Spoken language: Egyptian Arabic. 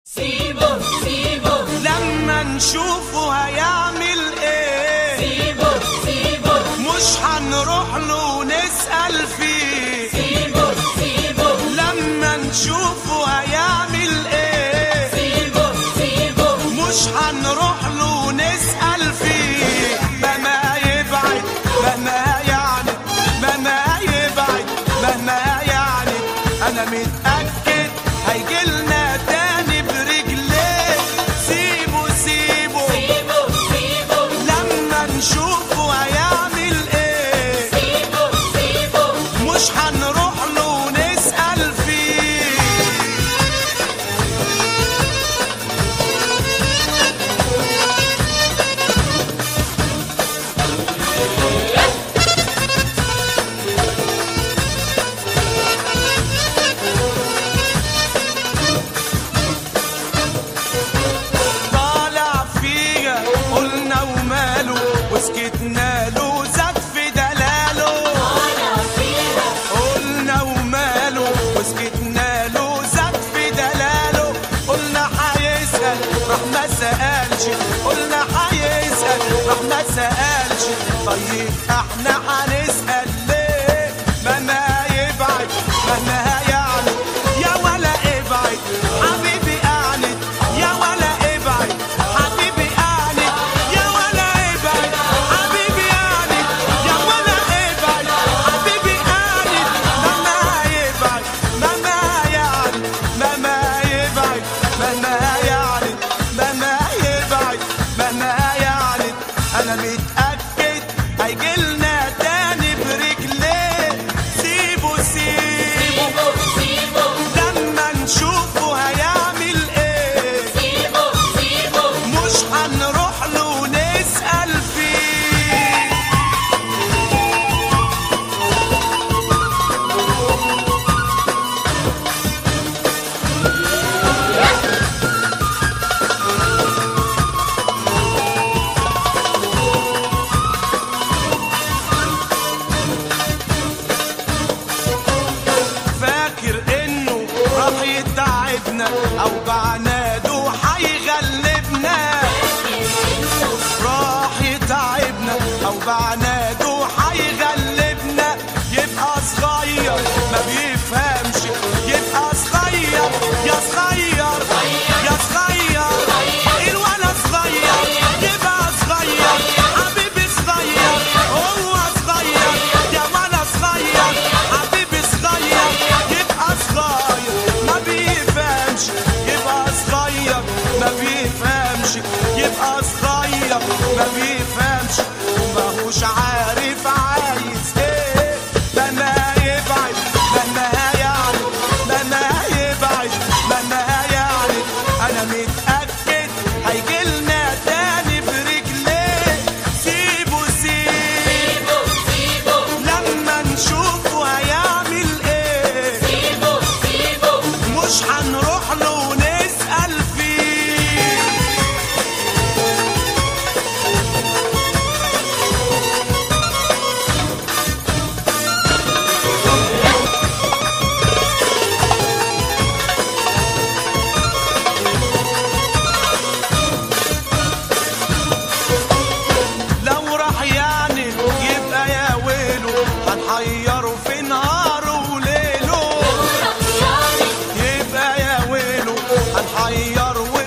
سيبه سيبه لما نشوفه هيعمل ايه سيبه سيبه مش هنروح له ونسأل فيه سيبه سيبه لما نشوفه هيعمل ايه سيبه سيبه مش هنروح له ونسأل فيه مهما يبعد مهما يعني مهما يبعد مهما يعني انا متأكد هيجيلنا تاني برجليه سيبه سيبه سيبه سيبه لما نشوفه هيعمل ايه سيبه سيبه مش هنروح له ونسأل فيه طالع فيها قلنا وماله وسكتنا له زاد في دلاله طالع فيها قلنا وماله وسكتنا له زاد في دلاله قلنا هيسأل راح ما سألش قلنا هيسأل راح ما سألش طيب احنا هنسأل ليه مهما يبعد مهما يعني يا ولا ابعد حبيبي قاعد يا ولا ابعد حبيبي قاعد يا ولا ابعد حبيبي قاعد يا ولا ابعد حبيبي قاعد مهما يبعد مهما يعني مهما يبعد مهما يعني مهما يبعد مهما يعني انا متأكد هيجيلنا تاني برجليه سيبه سيبه سيبه سيبه لما نشوفه هيعمل ايه سيبه سيبه مش هنروح له ونسأل فيه فاكر انه راح يتعبنا او بعناده هيغلبنا راح يتعبنا او بعناده هيغلبنا يبقى صغير ما بيفهمش يبقى صغير يا صغير يا صغير الولد صغير يبقى صغير حبيبي صغير هو صغير يا ولد صغير حبيبي صغير يبقى صغير ما بيفهمش يبقى صغير ما بيفهمش يبقى صغير ما بيفهمش وماهوش عارف عايز ايه مهما يبعد مهما يعني مهما يبعد مهما يعني انا متأكد هيجيلنا تاني برجليه سيبه سيبه سيبه سيبه لما نشوفه هيعمل ايه سيبه سيبه مش هنروح له ونسأل فيه لو راح يعني يبقى يا ويله هنحيره في نهاره وليله يعني يبقى يا ويله هنحيره